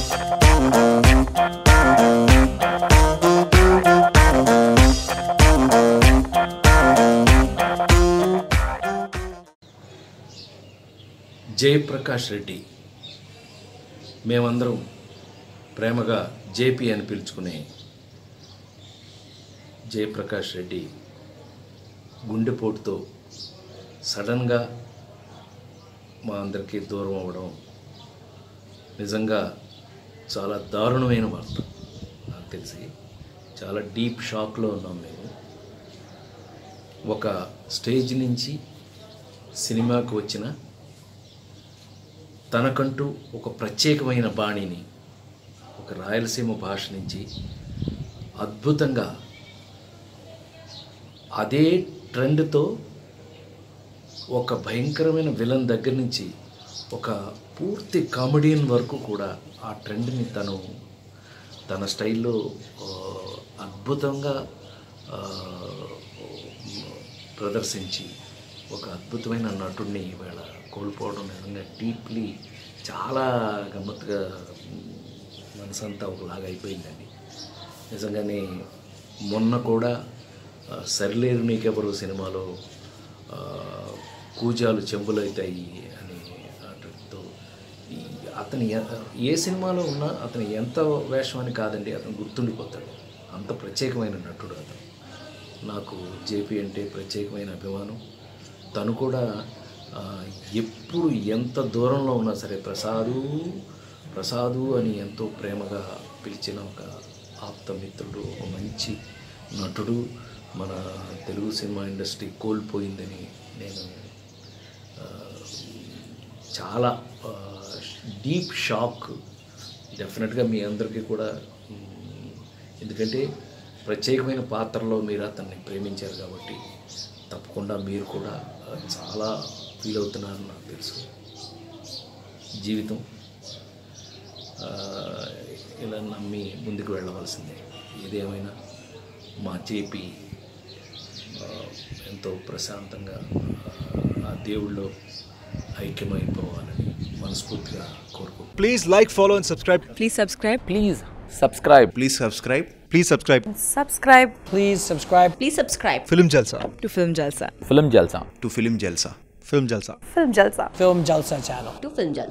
జయప్రకాష్ రెడ్డి మేమందరం ప్రేమగా జేపీ అని పిలుచుకునే జయప్రకాష్ రెడ్డి గుండెపోటుతో సడన్గా మా అందరికీ దూరం అవ్వడం నిజంగా చాలా దారుణమైన వార్త నాకు తెలిసి చాలా డీప్ షాక్లో ఉన్నాం మేము ఒక స్టేజ్ నుంచి సినిమాకు వచ్చిన తనకంటూ ఒక ప్రత్యేకమైన బాణిని ఒక రాయలసీమ భాష నుంచి అద్భుతంగా అదే ట్రెండ్తో ఒక భయంకరమైన విలన్ దగ్గర నుంచి ఒక పూర్తి కామెడియన్ వరకు కూడా ఆ ట్రెండ్ని తను తన స్టైల్లో ఆ, అద్భుతంగా ఆ, ప్రదర్శించి ఒక అద్భుతమైన నటుడిని ఇవాళ కోల్పోవడం నిజంగా డీప్లీ చాలా గమ్మత్తుగా మ్, మనసంతా ఒకలాగా అయిపోయిందండి నిజంగానే మొన్న కూడా ఆ, సరిలేరు నీకెవరు సినిమాలో ఆ, కూజాలు చెంబులవుతాయి అని అతనితో ఈ అతని ఎ- ఏ సినిమాలో ఉన్నా అతని ఎంత వేషం అని కాదండి అతను గుర్తుండిపోతాడు అంత ప్రత్యేకమైన నటుడు అతను నాకు జేపీ అంటే ప్రత్యేకమైన అభిమానం తను కూడా ఆ, ఎప్పుడు ఎంత దూరంలో ఉన్నా సరే ప్రసాదు ప్రసాదు అని ఎంతో ప్రేమగా పిలిచిన ఒక ఆప్త మిత్రుడు ఒక మంచి నటుడు మన తెలుగు సినిమా ఇండస్ట్రీ కోల్పోయిందని నేను ఆ, చాలా డీప్ షాక్ డెఫినెట్గా మీ అందరికీ కూడా మ్, ఎందుకంటే ప్రత్యేకమైన పాత్రలో మీరు అతన్ని ప్రేమించారు కాబట్టి తప్పకుండా మీరు కూడా ఆ, చాలా ఫీల్ అవుతున్నారని నాకు తెలుసు జీవితం ఆ, ఇలా నమ్మి ముందుకు వెళ్ళవలసిందే ఏదేమైనా మా చేపి ఆ, ఎంతో ప్రశాంతంగా ఆ, ఆ దేవుళ్ళో ఐక్యమైపోవాలని మనస్ఫూర్తిగా కోరుకుంటున్నాను Please like, follow, and subscribe. Please subscribe. Please subscribe. Please subscribe. Please subscribe. Subscribe Please subscribe Please subscribe Film Jalsa. to Film Jalsa. Film Jalsa. To Film Jalsa. Film Jalsa. Film Jalsa. Film Jalsa channel. To Film Jalsa.